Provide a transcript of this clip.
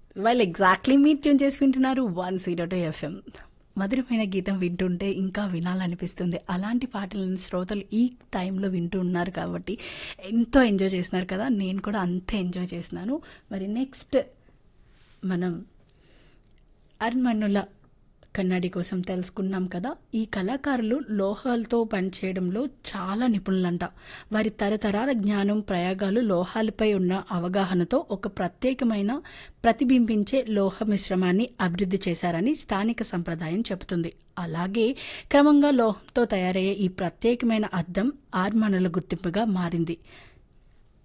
వాళ్ళు ఎగ్జాక్ట్లీ మీరు ట్యూన్ చేసి వింటున్నారు వన్ జీరో టూ ఎఫ్ఎం మధురమైన గీతం వింటుంటే ఇంకా వినాలనిపిస్తుంది అలాంటి పాటలను శ్రోతలు ఈ టైంలో వింటూ ఉన్నారు కాబట్టి ఎంతో ఎంజాయ్ చేస్తున్నారు కదా నేను కూడా అంతే ఎంజాయ్ చేస్తున్నాను మరి నెక్స్ట్ మనం అర్మన్నుల కన్నడి కోసం తెలుసుకున్నాం కదా ఈ కళాకారులు లోహాలతో పనిచేయడంలో చాలా నిపుణులంట వారి తరతరాల జ్ఞానం ప్రయోగాలు లోహాలపై ఉన్న అవగాహనతో ఒక ప్రత్యేకమైన ప్రతిబింబించే లోహ మిశ్రమాన్ని అభివృద్ధి చేశారని స్థానిక సంప్రదాయం చెబుతుంది అలాగే క్రమంగా లోహంతో తయారయ్యే ఈ ప్రత్యేకమైన అద్దం ఆర్మనుల గుర్తింపుగా మారింది